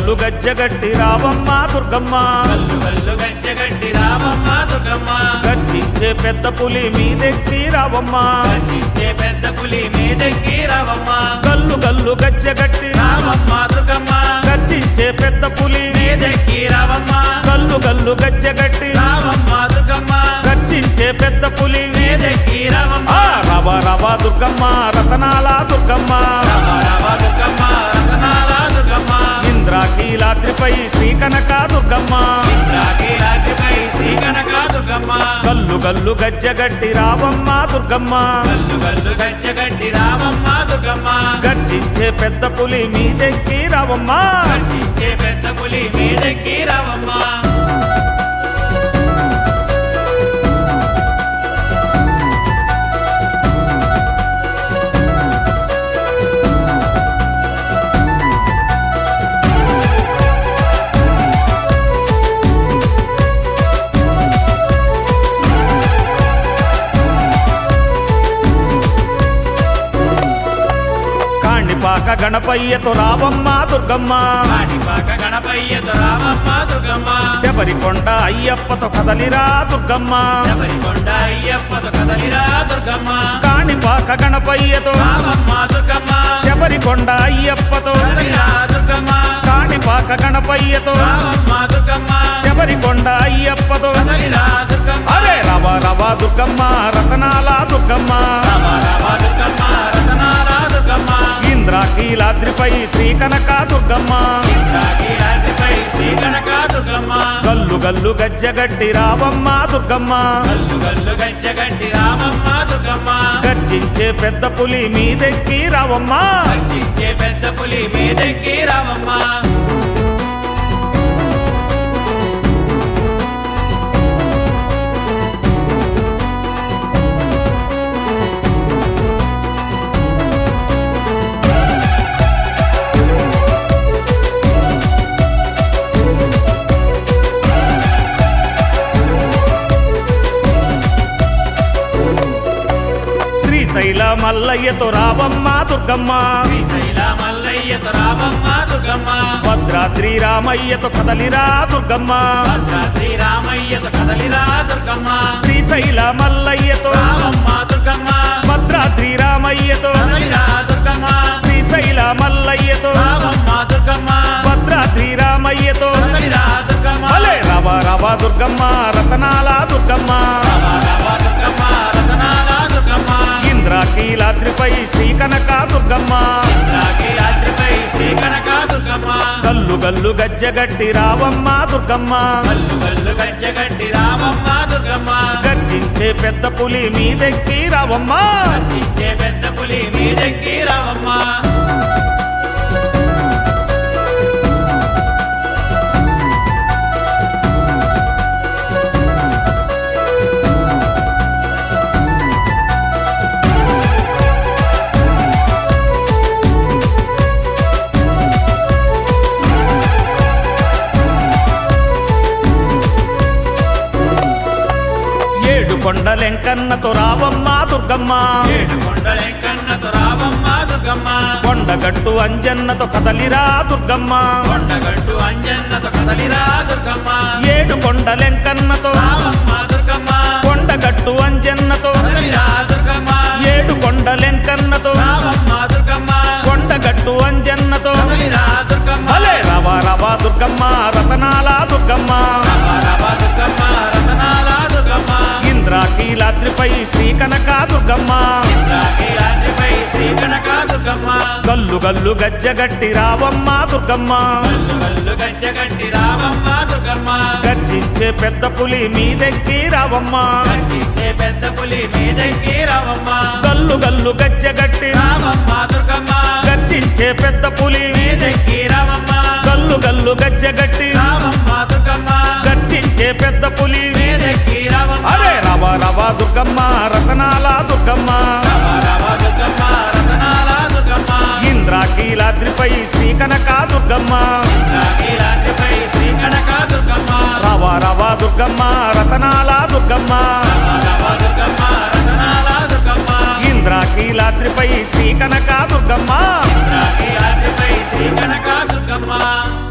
గల్లు గజ్జగట్టి రావమ్మ దుర్గమ్మ కల్లు కల్లు గజ్జగట్టి రామమ్మ దుర్గమ్మ గర్జించే పెద్ద పులి మీదెక్కి రావమ్మ గర్జించే పెద్ద పులి మీదెక్కి రావమ్మ గల్లు గల్లు గజ్జగట్టి రామమ్మ దుర్గమ్మ గర్జించే పెద్ద పులి మీదెక్కి రావమ్మ గల్లు గల్లు గజ్జగట్టి రామమ్మ దుర్గమ్మ గర్జించే పెద్ద పులి మీదెక్కి రావమ్మ ఆ రవ రవ దుర్గమ్మ రతనాల దుర్గమ్మ రామ రామ దుర్గమ్మ రతనాల దుర్గమ్మ ఇంద్రాకీలాద్రిపై శ్రీకనక దుర్గమ్మ ఇంద్రాకి రాజ్యపై శ్రీ కనక దుర్గమ్మ గల్లు గల్లు గజ్జగట్టి రావమ్మ దుర్గమ్మ కల్లు కల్లు గజ్జగట్టి రామమ్మ దుర్గమ్మ గర్జించే పెద్ద పులి మీదెక్కి రావమ్మ గర్జించే పెద్ద పులి మీదెక్కి రావమ్మ కాణిపాక గణపయ్యతో రావమ్మ దుర్గమ్మ కాణిపాక గణపయ్యతో రామమ్మ దుర్గమ్మ శబరికొండ అయ్యప్పతో కదలిరా దుర్గమ్మ శబరికొండ అయ్యప్పతో కదలిరా దుర్గమ్మ కాణిపాక గణపయ్యతో రామమ్మ దుర్గమ్మ శబరికొండ అయ్యప్పతో కదలిరా దుర్గమ్మ కాణిపాక గణపయ్యతో రామమ్మ దుర్గమ్మ శబరికొండ అయ్యప్పతో కదలిరా దుర్గమ్మ అరే రవ రవ దుర్గమ్మ రతనాల దుర్గమ్మ రామ రామ దుర్గమ్మ రతనాల దుర్గమ్మ ఇంద్రాకీలాద్రిపై శ్రీకనక దుర్గమ్మ ఇంద్రాకి రాజ్యపై శ్రీ కనక దుర్గమ్మ గల్లు గల్లు గజ్జగట్టి రావమ్మ దుర్గమ్మ కల్లు కల్లు గజ్జగట్టి రామమ్మ దుర్గమ్మ గర్జించే పెద్ద పులి మీదెక్కి రావమ్మ గర్జించే పెద్ద పులి మీదెక్కి రామమ్మ శ్రీశైల మల్లయ్యతో రావమ్మ దుర్గమ్మ శ్రీశైల మల్లయ్యతో రామమ్మ దుర్గమ్మ భద్రాద్రి రామయ్యతో కదలిరా దుర్గమ్మ భద్రాద్రి రామయ్యతో కదలిరా దుర్గమ్మ శ్రీశైల మల్లయ్యతో రామమ్మ దుర్గమ్మ భద్రాద్రి రామయ్యతో కదలిరా దుర్గమ్మ శ్రీశైల మల్లయ్యతో రామమ్మ దుర్గమ్మ భద్రాద్రి రామయ్యతో కదలిరా దుర్గమ్మ అలే రవ రవ దుర్గమ్మ రతనాల దుర్గమ్మ రామ రామ దుర్గమ్మ రతనాల దుర్గమ్మ ఇంద్రాకీలాద్రిపై శ్రీకనక దుర్గమ్మ ఇంద్రాకి రాత్రిపై శ్రీ కనక దుర్గమ్మ గల్లు గల్లు గజ్జగట్టి రావమ్మ దుర్గమ్మ కల్లు కల్లు గజ్జగట్టి రామమ్మ దుర్గమ్మ గర్జించే పెద్ద పులి మీదెక్కి రావమ్మ గర్జించే పెద్ద పులి మీదెక్కి రామమ్మ ఏడు కొండలెంకన్నతో రావమ్మ దుర్గమ్మ ఏడు కొండలెంకన్నతో రామమ్మ దుర్గమ్మ కొండగట్టు అంజన్నతో కదలిరా దుర్గమ్మ కొండగట్టు అంజన్నతో కదలిరా దుర్గమ్మ ఏడు కొండలెంకన్నతో రామమ్మ దుర్గమ్మ కొండగట్టు అంజన్నతో కదలిరా దుర్గమ్మ ఏడు కొండలెంకన్నతో రామమ్మ దుర్గమ్మ కొండగట్టు అంజన్నతో కదలిరా దుర్గమ్మ అలే రవ రవ దుర్గమ్మ రతనాల దుర్గమ్మ రామ రామ దుర్గమ్మ రతనాల దుర్గమ్మ ఇంద్రాకీలాద్రిపై శ్రీకనక దుర్గమ్మ ఇంద్రాకి రాత్రిపై శ్రీ కనక దుర్గమ్మ గల్లు గల్లు గజ్జగట్టి రావమ్మ దుర్గమ్మ కల్లు కల్లు గజ్జగట్టి రామమ్మ దుర్గమ్మ గర్జించే పెద్ద పులి మీదెక్కి రావమ్మ గర్జించే పెద్ద పులి మీదెక్కి రామమ్మ గల్లు గల్లు గజ్జగట్టి రామమ్మ దుర్గమ్మ గర్జించే పెద్ద పులి మీదెక్కి రామమ్మ గల్లు గల్లు గజ్జగట్టి రామమ్మ దుర్గమ్మ గర్జించే పెద్ద పులి మీదెక్కి రామమ్మ అరే రవ రవ దుర్గమ్మ రతనాల దుర్గమ్మ రామ రామ దుర్గమ్మ రతనాల దుర్గమ్మ ఇంద్రాకీలాద్రిపై శ్రీకనక దుర్గమ్మ ఇంద్రాకి రాత్రిపై శ్రీ కనక దుర్గమ్మ రవ రవ దుర్గమ్మ రతనాల దుర్గమ్మ రామ రామ దుర్గమ్మ రతనాల దుర్గమ్మ ఇంద్రాకీలాద్రిపై శ్రీకనక దుర్గమ్మ ఇంద్రాకి రాత్రిపై శ్రీ కనక దుర్గమ్మ